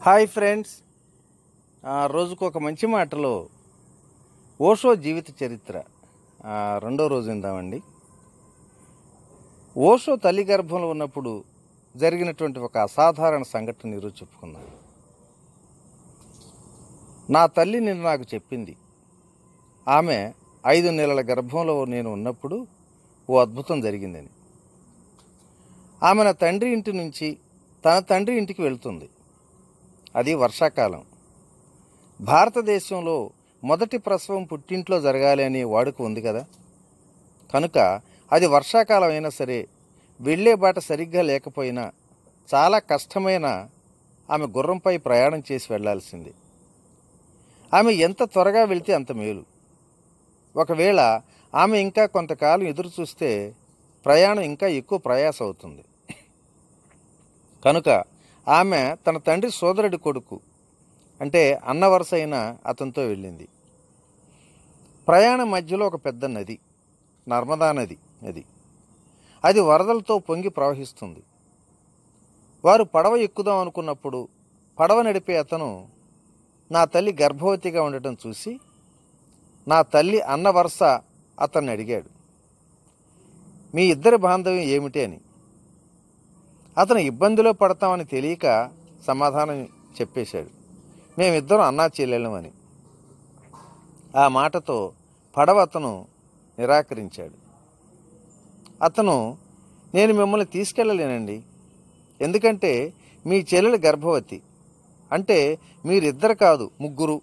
hi friends ఆ, రోజుకు ఒక మంచి మాటలో ఓషో జీవిత చరిత్ర ఆ, రెండో రోజు విందామండి ఓషో తల్లి గర్భంలో ఉన్నప్పుడు జరిగినటువంటి ఒక అసాధారణ సంఘటన ఈరోజు చెప్పుకుందాం నా తల్లి నిన్న నాకు చెప్పింది ఆమె ఐదు నెలల గర్భంలో నేను ఉన్నప్పుడు ఓ అద్భుతం జరిగిందని ఆమె నా తండ్రి ఇంటి నుంచి తన తండ్రి ఇంటికి వెళ్తుంది అది వర్షాకాలం భారతదేశంలో మొదటి ప్రసవం పుట్టింట్లో జరగాలి అనే వాడుక ఉంది కదా కనుక అది వర్షాకాలం అయినా సరే వెళ్ళే బాట సరిగ్గా లేకపోయినా చాలా కష్టమైన ఆమె గుర్రంపై ప్రయాణం చేసి వెళ్ళాల్సింది ఆమె ఎంత త్వరగా వెళ్తే అంత మేలు ఒకవేళ ఆమె ఇంకా కొంతకాలం ఎదురు చూస్తే ప్రయాణం ఇంకా ఎక్కువ ప్రయాస అవుతుంది కనుక ఆమె తన తండ్రి సోదరుడి కొడుకు అంటే అన్న వరుస అయిన అతనితో వెళ్ళింది ప్రయాణం మధ్యలో ఒక పెద్ద నది నర్మదా నది అది అది వరదలతో పొంగి ప్రవహిస్తుంది వారు పడవ ఎక్కుదాం అనుకున్నప్పుడు పడవ నడిపే అతను నా తల్లి గర్భవతిగా ఉండటం చూసి నా తల్లి అన్న వరుస అతన్ని అడిగాడు మీ ఇద్దరి బాంధవ్యం ఏమిటి అని అతను ఇబ్బందిలో పడతామని తెలియక సమాధానం చెప్పేశాడు మేమిద్దరం అన్నా చెల్లెళ్ళమని ఆ మాటతో పడవ అతను నిరాకరించాడు అతను నేను మిమ్మల్ని తీసుకెళ్ళలేనండి ఎందుకంటే మీ చెల్లెలు గర్భవతి అంటే మీరిద్దరు కాదు ముగ్గురు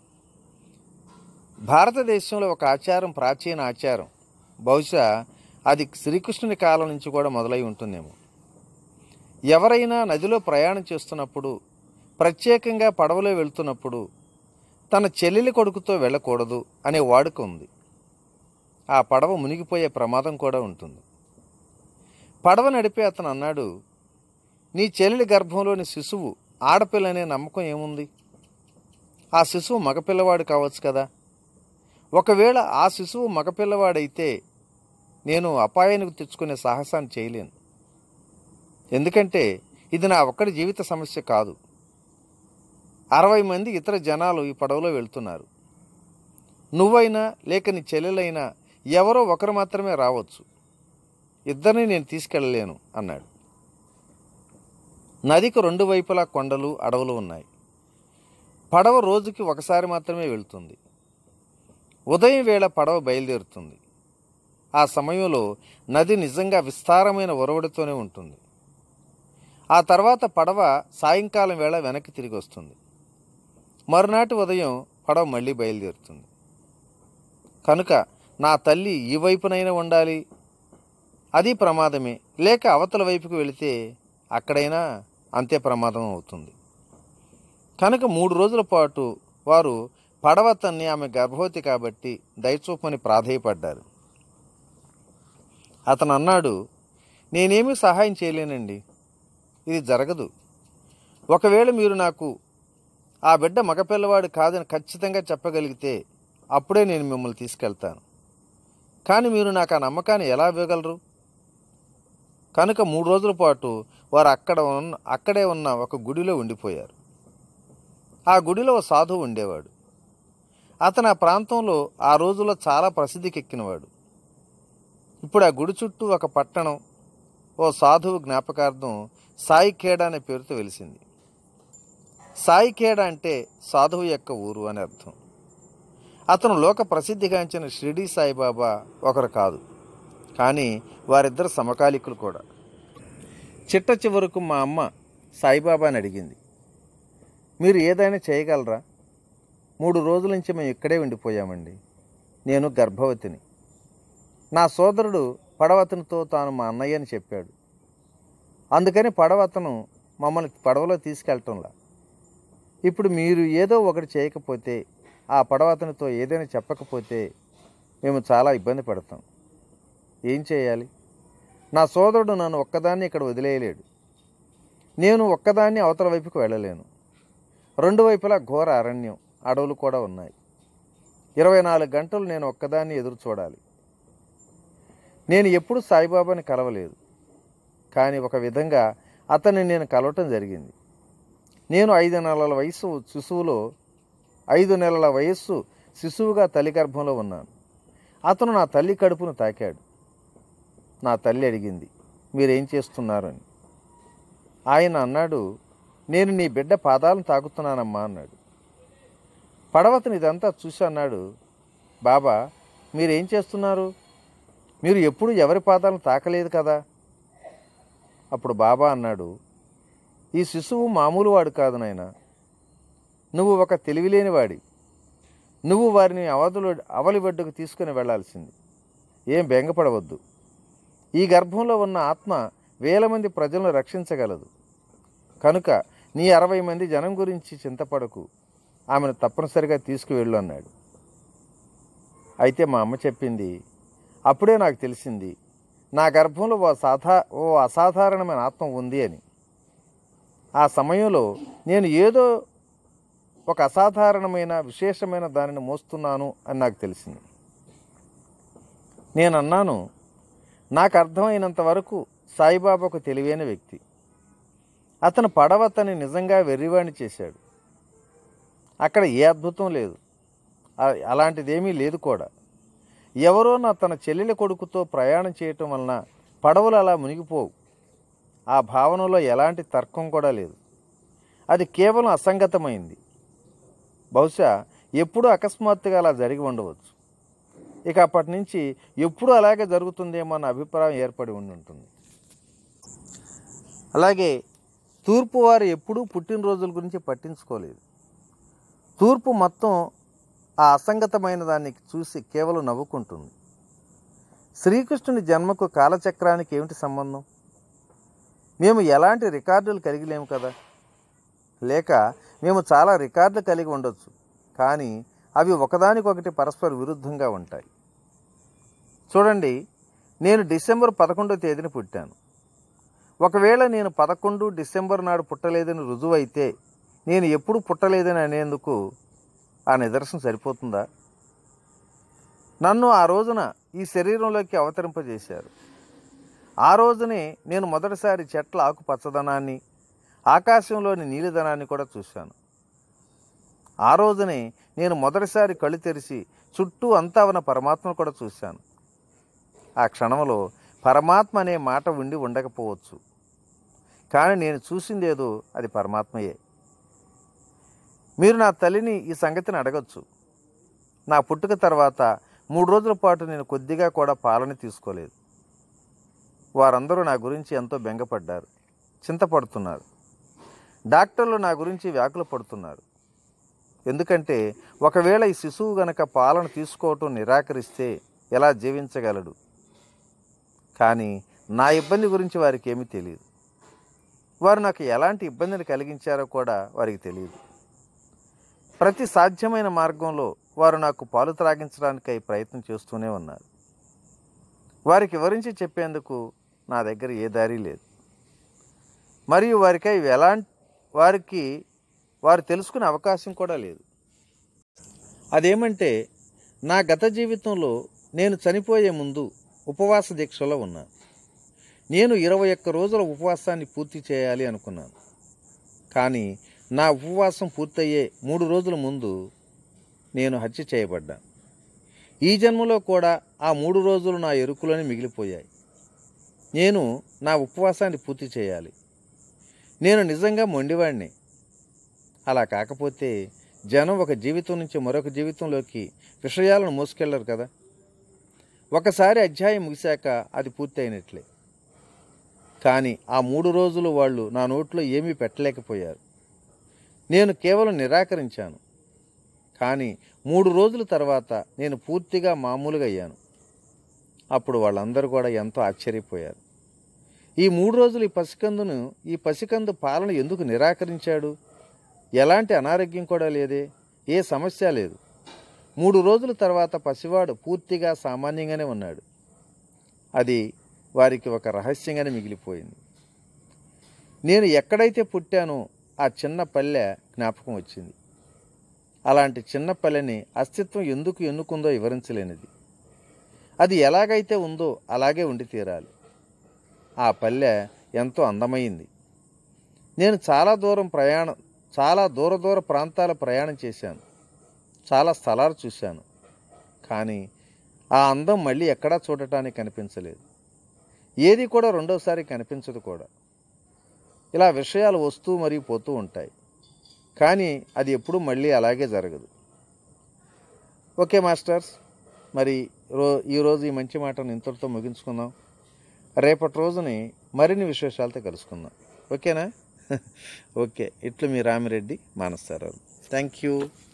భారతదేశంలో ఒక ఆచారం ప్రాచీన ఆచారం బహుశా అది శ్రీకృష్ణుని కాలం నుంచి కూడా మొదలై ఉంటుందేమో ఎవరైనా నదిలో ప్రయాణం చేస్తున్నప్పుడు ప్రత్యేకంగా పడవలో వెళ్తున్నప్పుడు తన చెల్లెలి కొడుకుతో వెళ్ళకూడదు అనే వాడుక ఉంది ఆ పడవ మునిగిపోయే ప్రమాదం కూడా ఉంటుంది పడవ నడిపే అతను అన్నాడు నీ చెల్లెలి గర్భంలోని శిశువు ఆడపిల్ల అనే నమ్మకం ఏముంది ఆ శిశువు మగపిల్లవాడు కావచ్చు కదా ఒకవేళ ఆ శిశువు మగపిల్లవాడైతే నేను అపాయానికి తెచ్చుకునే సాహసాన్ని చేయలేను ఎందుకంటే ఇది నా ఒక్కడి జీవిత సమస్య కాదు అరవై మంది ఇతర జనాలు ఈ పడవలో వెళ్తున్నారు నువ్వైనా లేక నీ చెల్లెలైనా ఎవరో ఒకరు మాత్రమే రావచ్చు ఇద్దరిని నేను తీసుకెళ్ళలేను అన్నాడు నదికి రెండు వైపులా కొండలు అడవులు ఉన్నాయి పడవ రోజుకి ఒకసారి మాత్రమే వెళ్తుంది ఉదయం వేళ పడవ బయలుదేరుతుంది ఆ సమయంలో నది నిజంగా విస్తారమైన ఒరవడితోనే ఉంటుంది ఆ తర్వాత పడవ సాయంకాలం వేళ వెనక్కి తిరిగి వస్తుంది మరునాటి ఉదయం పడవ మళ్ళీ బయలుదేరుతుంది కనుక నా తల్లి ఈ వైపునైనా ఉండాలి అది ప్రమాదమే లేక అవతల వైపుకు వెళితే అక్కడైనా అంతే ప్రమాదం అవుతుంది కనుక మూడు రోజుల పాటు వారు పడవ తన్ని ఆమె గర్భవతి కాబట్టి దయచూపమని ప్రాధేయపడ్డారు అతను అన్నాడు నేనేమీ సహాయం చేయలేనండి ఇది జరగదు ఒకవేళ మీరు నాకు ఆ బిడ్డ మగపిల్లవాడు కాదని ఖచ్చితంగా చెప్పగలిగితే అప్పుడే నేను మిమ్మల్ని తీసుకెళ్తాను కానీ మీరు నాకు ఆ నమ్మకాన్ని ఎలా ఇవ్వగలరు కనుక మూడు రోజుల పాటు వారు అక్కడ ఉన్న అక్కడే ఉన్న ఒక గుడిలో ఉండిపోయారు ఆ గుడిలో ఓ సాధువు ఉండేవాడు అతను ఆ ప్రాంతంలో ఆ రోజుల్లో చాలా ప్రసిద్ధికెక్కినవాడు ఇప్పుడు ఆ గుడి చుట్టూ ఒక పట్టణం ఓ సాధువు జ్ఞాపకార్థం సాయి ఖేడ అనే పేరుతో వెలిసింది సాయి ఖేడ అంటే సాధువు యొక్క ఊరు అని అర్థం అతను లోక ప్రసిద్ధిగాంచిన షిరిడి సాయిబాబా ఒకరు కాదు కానీ వారిద్దరు సమకాలికులు కూడా చిట్ట చివరకు మా అమ్మ సాయిబాబాని అడిగింది మీరు ఏదైనా చేయగలరా మూడు రోజుల నుంచి మేము ఇక్కడే ఉండిపోయామండి నేను గర్భవతిని నా సోదరుడు పడవతనితో తాను మా అన్నయ్య అని చెప్పాడు అందుకని పడవతను మమ్మల్ని పడవలో తీసుకెళ్ళటంలా ఇప్పుడు మీరు ఏదో ఒకటి చేయకపోతే ఆ పడవతనితో ఏదైనా చెప్పకపోతే మేము చాలా ఇబ్బంది పడతాం ఏం చేయాలి నా సోదరుడు నన్ను ఒక్కదాన్ని ఇక్కడ వదిలేయలేడు నేను ఒక్కదాన్ని అవతల వైపుకు వెళ్ళలేను రెండు వైపులా ఘోర అరణ్యం అడవులు కూడా ఉన్నాయి ఇరవై నాలుగు గంటలు నేను ఒక్కదాన్ని ఎదురు చూడాలి నేను ఎప్పుడు సాయిబాబాని కలవలేదు కానీ ఒక విధంగా అతన్ని నేను కలవటం జరిగింది నేను ఐదు నెలల వయసు శిశువులో ఐదు నెలల వయస్సు శిశువుగా తల్లి గర్భంలో ఉన్నాను అతను నా తల్లి కడుపును తాకాడు నా తల్లి అడిగింది మీరేం చేస్తున్నారు అని ఆయన అన్నాడు నేను నీ బిడ్డ పాదాలను తాకుతున్నానమ్మా అన్నాడు పడవతను ఇదంతా చూసి అన్నాడు బాబా మీరేం చేస్తున్నారు మీరు ఎప్పుడు ఎవరి పాదాలను తాకలేదు కదా అప్పుడు బాబా అన్నాడు ఈ శిశువు మామూలు వాడు కాదు నాయన నువ్వు ఒక తెలివిలేని వాడి నువ్వు వారిని అవధులు అవలి ఒడ్డుకు తీసుకుని వెళ్ళాల్సింది ఏం బెంగపడవద్దు ఈ గర్భంలో ఉన్న ఆత్మ వేల మంది ప్రజలను రక్షించగలదు కనుక నీ అరవై మంది జనం గురించి చింతపడకు ఆమెను తప్పనిసరిగా తీసుకువెళ్ళు అన్నాడు అయితే మా అమ్మ చెప్పింది అప్పుడే నాకు తెలిసింది నా గర్భంలో ఓ సాధా ఓ అసాధారణమైన ఆత్మ ఉంది అని ఆ సమయంలో నేను ఏదో ఒక అసాధారణమైన విశేషమైన దానిని మోస్తున్నాను అని నాకు తెలిసింది నేను అన్నాను నాకు అర్థమైనంత వరకు సాయిబాబా ఒక తెలివైన వ్యక్తి అతను పడవతని నిజంగా వెర్రివాణి చేశాడు అక్కడ ఏ అద్భుతం లేదు ఆ- అలాంటిదేమీ లేదు కూడా ఎవరో నా తన చెల్లెల కొడుకుతో ప్రయాణం చేయటం వలన పడవలు అలా మునిగిపోవు ఆ భావనలో ఎలాంటి తర్కం కూడా లేదు అది కేవలం అసంగతమైంది బహుశా ఎప్పుడూ అకస్మాత్తుగా అలా జరిగి ఉండవచ్చు ఇక అప్పటి నుంచి ఎప్పుడు అలాగే జరుగుతుందేమో అన్న అభిప్రాయం ఏర్పడి ఉండి ఉంటుంది అలాగే తూర్పు వారు ఎప్పుడూ పుట్టినరోజుల గురించి పట్టించుకోలేదు తూర్పు మొత్తం ఆ అసంగతమైన దాన్ని చూసి కేవలం నవ్వుకుంటుంది శ్రీకృష్ణుని జన్మకు కాలచక్రానికి ఏమిటి సంబంధం మేము ఎలాంటి రికార్డులు కలిగి లేము కదా లేక మేము చాలా రికార్డులు కలిగి ఉండొచ్చు కానీ అవి ఒకదానికొకటి పరస్పర విరుద్ధంగా ఉంటాయి చూడండి నేను డిసెంబర్ పదకొండో తేదీన పుట్టాను ఒకవేళ నేను పదకొండు డిసెంబర్ నాడు పుట్టలేదని రుజువైతే నేను ఎప్పుడు పుట్టలేదని అనేందుకు ఆ నిదర్శనం సరిపోతుందా నన్ను ఆ రోజున ఈ శరీరంలోకి అవతరింపజేశారు ఆ రోజునే నేను మొదటిసారి చెట్ల ఆకు పచ్చదనాన్ని ఆకాశంలోని నీలిదనాన్ని కూడా చూశాను ఆ రోజునే నేను మొదటిసారి కళ్ళు తెరిచి చుట్టూ అంతా ఉన్న పరమాత్మను కూడా చూశాను ఆ క్షణంలో పరమాత్మ అనే మాట ఉండి ఉండకపోవచ్చు కానీ నేను చూసిందేదో అది పరమాత్మయే మీరు నా తల్లిని ఈ సంగతిని అడగచ్చు నా పుట్టుక తర్వాత మూడు రోజుల పాటు నేను కొద్దిగా కూడా పాలన తీసుకోలేదు వారందరూ నా గురించి ఎంతో బెంగపడ్డారు చింతపడుతున్నారు డాక్టర్లు నా గురించి వ్యాకులు పడుతున్నారు ఎందుకంటే ఒకవేళ ఈ శిశువు గనక పాలన తీసుకోవటం నిరాకరిస్తే ఎలా జీవించగలడు కానీ నా ఇబ్బంది గురించి వారికి ఏమీ తెలియదు వారు నాకు ఎలాంటి ఇబ్బందిని కలిగించారో కూడా వారికి తెలియదు ప్రతి సాధ్యమైన మార్గంలో వారు నాకు పాలు త్రాగించడానికై ప్రయత్నం చేస్తూనే ఉన్నారు వారికి వివరించి చెప్పేందుకు నా దగ్గర ఏ దారి లేదు మరియు వారికై ఎలాంటి వారికి వారు తెలుసుకునే అవకాశం కూడా లేదు అదేమంటే నా గత జీవితంలో నేను చనిపోయే ముందు ఉపవాస దీక్షలో ఉన్నాను నేను ఇరవై ఒక్క రోజుల ఉపవాసాన్ని పూర్తి చేయాలి అనుకున్నాను కానీ నా ఉపవాసం పూర్తయ్యే మూడు రోజుల ముందు నేను హత్య చేయబడ్డాను ఈ జన్మలో కూడా ఆ మూడు రోజులు నా ఎరుకులోనే మిగిలిపోయాయి నేను నా ఉపవాసాన్ని పూర్తి చేయాలి నేను నిజంగా మొండివాడిని అలా కాకపోతే జనం ఒక జీవితం నుంచి మరొక జీవితంలోకి విషయాలను మోసుకెళ్లరు కదా ఒకసారి అధ్యాయం ముగిశాక అది పూర్తయినట్లే కానీ ఆ మూడు రోజులు వాళ్ళు నా నోట్లో ఏమీ పెట్టలేకపోయారు నేను కేవలం నిరాకరించాను కానీ మూడు రోజుల తర్వాత నేను పూర్తిగా మామూలుగా అయ్యాను అప్పుడు వాళ్ళందరూ కూడా ఎంతో ఆశ్చర్యపోయారు ఈ మూడు రోజులు ఈ పసికందును ఈ పసికందు పాలన ఎందుకు నిరాకరించాడు ఎలాంటి అనారోగ్యం కూడా లేదే ఏ సమస్య లేదు మూడు రోజుల తర్వాత పసివాడు పూర్తిగా సామాన్యంగానే ఉన్నాడు అది వారికి ఒక రహస్యంగానే మిగిలిపోయింది నేను ఎక్కడైతే పుట్టానో ఆ చిన్న పల్లె జ్ఞాపకం వచ్చింది అలాంటి చిన్న పల్లెని అస్తిత్వం ఎందుకు ఎన్నుకుందో వివరించలేనిది అది ఎలాగైతే ఉందో అలాగే ఉండి తీరాలి ఆ పల్లె ఎంతో అందమైంది నేను చాలా దూరం ప్రయాణం చాలా దూర దూర ప్రాంతాల ప్రయాణం చేశాను చాలా స్థలాలు చూశాను కానీ ఆ అందం మళ్ళీ ఎక్కడా చూడటానికి కనిపించలేదు ఏది కూడా రెండోసారి కనిపించదు కూడా ఇలా విషయాలు వస్తూ మరియు పోతూ ఉంటాయి కానీ అది ఎప్పుడూ మళ్ళీ అలాగే జరగదు ఓకే మాస్టర్స్ మరి రో ఈరోజు ఈ మంచి మాటను ఇంతటితో ముగించుకుందాం రేపటి రోజుని మరిన్ని విశేషాలతో కలుసుకుందాం ఓకేనా ఓకే ఇట్లు మీ రామిరెడ్డి మానస్తారావు థ్యాంక్ యూ